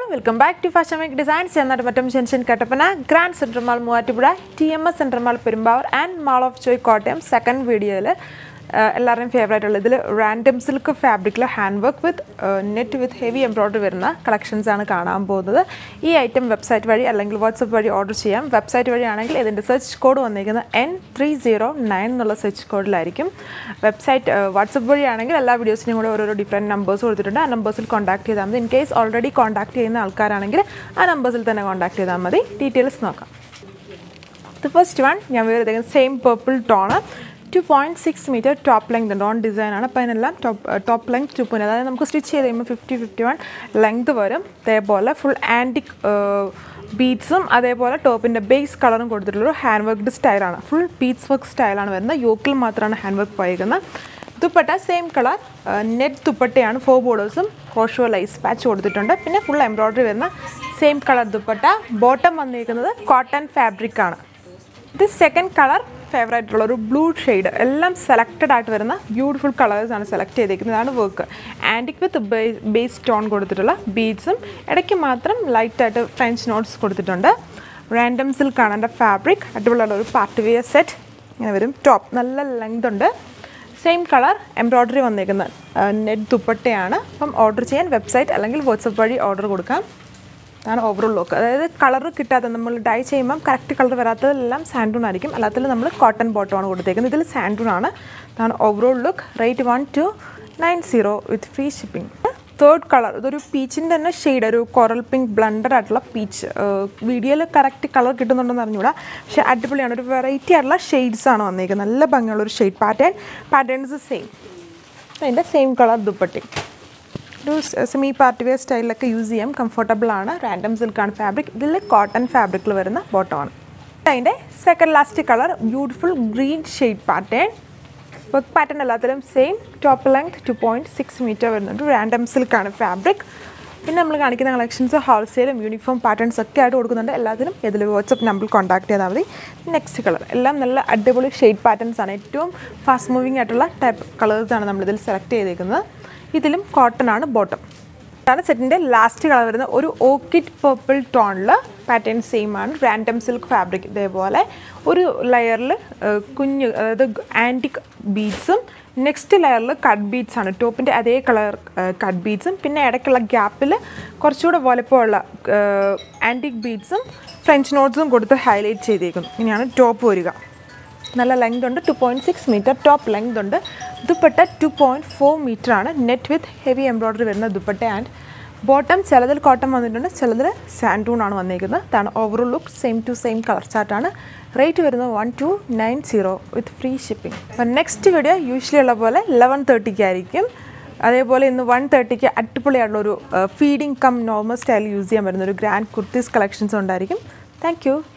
welcome back to fashion make designs എന്നാണ് Mattam junction Kattappana grand central mall Muvattupuzha T M S central mall Perumbavoor and mall of joy Kottayam second വീഡിയോയിൽ എല്ലാവരുടെയും favourite ഉള്ള ഇതിൽ random silk ഫാബ്രിക്കിൽ hand work with net with heavy embroidery വരുന്ന collections ആണ് കാണാൻ പോകുന്നത് ഈ ഐറ്റം വെബ്സൈറ്റ് വഴി അല്ലെങ്കിൽ വാട്സപ്പ് വഴി ഓർഡർ ചെയ്യാം വെബ്സൈറ്റ് വഴിയാണെങ്കിൽ ഇതിൻ്റെ സെർച്ച് കോഡ് വന്നിരിക്കുന്നത് എൻ ത്രീ സീറോ നയൻ എന്നുള്ള സെർച്ച് കോഡിലായിരിക്കും വെബ്സൈറ്റ് വാട്സപ്പ് വഴിയാണെങ്കിൽ എല്ലാ വീഡിയോസിനും കൂടെ ഓരോരോ ഡിഫറെൻറ്റ് നമ്പേഴ്സ് കൊടുത്തിട്ടുണ്ട് ആ നമ്പേഴ്സിൽ കോൺടാക്ട് ചെയ്താൽ മതി ഇൻ കേസ് ഓൾറെഡി കോൺടാക്ട് ചെയ്യുന്ന ആൾക്കാരാണെങ്കിൽ ആ നമ്പേഴ്സിൽ തന്നെ കോൺടാക്ട് ചെയ്താൽ മതി ഡീറ്റെയിൽസ് നോക്കാം ദ ഫസ്റ്റ് വൺ ഞാൻ വേറെ same purple tone two point six metre top length ഉണ്ട് ഓൺ ഡിസൈൻ ആണ് അപ്പോൾ അതിനെല്ലാം top top length two point അതായത് നമുക്ക് സ്റ്റിച്ച് ചെയ്ത് കഴിയുമ്പോൾ ഫിഫ്റ്റി ഫിഫ്റ്റി വൺ ലെങ്ത് വരും അതേപോലെ ഫുൾ ആൻറ്റിക് ബീഡ്സും അതേപോലെ ടോപ്പിൻ്റെ ബേസ് കളറും കൊടുത്തിട്ടുള്ളൊരു ഹാൻഡ് വർക്ക്ഡ് സ്റ്റൈലാണ് ഫുൾ ബീഡ്സ് വർക്ക് സ്റ്റൈലാണ് വരുന്നത് യോക്കിൽ മാത്രമാണ് ഹാൻഡ് വർക്ക് പോയിരിക്കുന്നത് ദുപ്പട്ട സെയിം കളർ നെറ്റ് ദുപ്പട്ടയാണ് ഫോർ ബോർഡേഴ്സും ക്രോഷോ ലൈസ് പാച്ച് കൊടുത്തിട്ടുണ്ട് പിന്നെ ഫുൾ എംബ്രോയ്ഡറി വരുന്ന സെയിം കളർ ദുപ്പട്ട ബോട്ടം വന്നിരിക്കുന്നത് കോട്ടൺ ഫാബ്രിക് ആണ് ഇത് സെക്കൻഡ് കളർ ഫേവറേറ്റ് ഉള്ള ഒരു ബ്ലൂ ഷെയ്ഡ് എല്ലാം സെലക്റ്റഡ് ആയിട്ട് വരുന്ന ബ്യൂട്ടിഫുൾ കളേഴ്സ് ആണ് സെലക്ട് ചെയ്തിരിക്കുന്നത് ഇതാണ് work antique with base stone കൊടുത്തിട്ടുള്ള ബീഡ്സും ഇടയ്ക്ക് മാത്രം ലൈറ്റായിട്ട് ഫ്രഞ്ച് നോട്ട്സ് കൊടുത്തിട്ടുണ്ട് റാൻഡം സിൽക്കാണ് എൻ്റെ ഫാബ്രിക് അടിപൊളിയുള്ള ഒരു പാർട്ടി വെയർ സെറ്റ് ഇങ്ങനെ വരും ടോപ്പ് നല്ല ലെങ്ത് ഉണ്ട് സെയിം കളർ എംബ്രോയ്ഡറി വന്നിരിക്കുന്ന നെറ്റ് ദുപ്പട്ടയാണ് അപ്പം ഓർഡർ ചെയ്യാൻ വെബ്സൈറ്റ് അല്ലെങ്കിൽ വാട്സപ്പ് വഴി ഓർഡർ കൊടുക്കാം അതാണ് ഓവറോൾ ലുക്ക് അതായത് കളർ കിട്ടാത്ത നമ്മൾ ഡൈ ചെയ്യുമ്പം കറക്റ്റ് കളർ വരാത്തതെല്ലാം സാൻഡൂൺ ആയിരിക്കും അല്ലാത്തതിൽ നമ്മൾ കോട്ടൺ ബോട്ടമാണ് കൊടുത്തേക്കുന്നത് ഇതിൽ സാൻഡൂൺ ആണ് അതാണ് overall look rate one two nine zero with free shipping third colour ഇതൊരു പീച്ചിൻ്റെ തന്നെ ഷെയ്ഡ് ഒരു കൊറൽ പിങ്ക് ബ്ലണ്ടഡ് ആയിട്ടുള്ള പീച്ച് വീഡിയോയിൽ കറക്റ്റ് കളർ കിട്ടുന്നുണ്ടെന്ന് അറിഞ്ഞൂടാ പക്ഷേ അടിപൊളിയാണ് ഒരു വെറൈറ്റി ആയിട്ടുള്ള ഷെയ്ഡ്സ് ആണ് വന്നിരിക്കുന്നത് നല്ല ഭംഗിയുള്ള ഒരു ഷെയ്ഡ് പാറ്റേൺ പാറ്റേൺസ് സെയിം അതിൻ്റെ സെയിം കളർ ദുപ്പട്ടി ഒരു സെമി പാർട്ടി വെയർ സ്റ്റൈലിലൊക്കെ യൂസ് ചെയ്യാം കംഫർട്ടബിൾ ആണ് റാൻഡം സിൽക്കാണ് ഫാബ്രിക് ഇതിൽ കോട്ടൺ ഫാബ്രിക്കിൽ വരുന്ന ബോട്ടമാണ് അതിൻ്റെ second last colour beautiful green shade pattern work pattern എല്ലാത്തിലും same top length two point six metre വരുന്നുണ്ട് റാൻഡം സിൽക്കാണ് ഫാബ്രിക് പിന്നെ നമ്മൾ കാണിക്കുന്ന കളക്ഷൻസ് ഹോൾസെയിലും യൂണിഫോം പാറ്റേൺസ് ഒക്കെ ആയിട്ട് കൊടുക്കുന്നുണ്ട് എല്ലാത്തിനും ഇതിൽ വാട്സപ്പ് നമ്പറിൽ കോൺടാക്ട് ചെയ്താൽ മതി നെക്സ്റ്റ് കളർ എല്ലാം നല്ല അടിപൊളി ഷെയ്ഡ് പാറ്റേൺസ് ആണ് ഏറ്റവും ഫാസ്റ്റ് മൂവിങ് ആയിട്ടുള്ള ടൈപ്പ് കളേഴ്സാണ് നമ്മളിതിൽ സെലക്ട് ചെയ്തേക്കുന്നത് ഇതിലും കോട്ടൺ ആണ് ബോട്ടം ഇതാണ് സെറ്റിൻ്റെ ലാസ്റ്റ് കളർ വരുന്നത് ഒരു ഓക്കിഡ് പർപ്പിൾ ടോണിൽ പാറ്റേൺ സെയിം ആണ് റാൻഡം സിൽക്ക് ഫാബ്രിക് ഇതേപോലെ ഒരു ലെയറിൽ കുഞ്ഞ് അതായത് ആൻറ്റിക് ബീഡ്സും നെക്സ്റ്റ് ലെയറിൽ കട്ട് ബീഡ്സ് ആണ് ടോപ്പിൻ്റെ അതേ കളർ കട്ട് ബീഡ്സും പിന്നെ ഇടയ്ക്കുള്ള ഗ്യാപ്പിൽ കുറച്ചുകൂടെ വലുപ്പമുള്ള ആൻറ്റിക് ബീഡ്സും ഫ്രഞ്ച് നോട്ട്സും കൊടുത്ത് ഹൈലൈറ്റ് ചെയ്തേക്കും ഇങ്ങനെയാണ് ടോപ്പ് വരിക നല്ല ലെങ്ത് ഉണ്ട് two point six metre top length ഉണ്ട് dupatta two point four metre ആണ് നെറ്റ് വിത്ത് ഹെവി എംബ്രോയ്ഡറി വരുന്ന ദുപ്പട്ട ആൻഡ് ബോട്ടം ചിലതിൽ കോട്ടൺ വന്നിട്ടുണ്ട് ചിലതിൽ സാൻഡൂൺ ആണ് വന്നിരിക്കുന്നത് ഇതാണ് overall look same to same colour ചാർട്ടാണ് റേറ്റ് വരുന്നത് one two nine zero with free shipping അപ്പം നെക്സ്റ്റ് വീഡിയോ യൂഷ്വലി ഉള്ള പോലെ ലെവൻ തേർട്ടിക്ക് ആയിരിക്കും അതേപോലെ ഇന്ന് വൺ തേർട്ടിക്ക് അടിപൊളിയായിട്ടുള്ള ഒരു feeding cum normal style use ചെയ്യാൻ പറ്റുന്ന ഒരു ഗ്രാൻഡ് കുർത്തീസ് കളക്ഷൻസ് ഉണ്ടായിരിക്കും താങ്ക്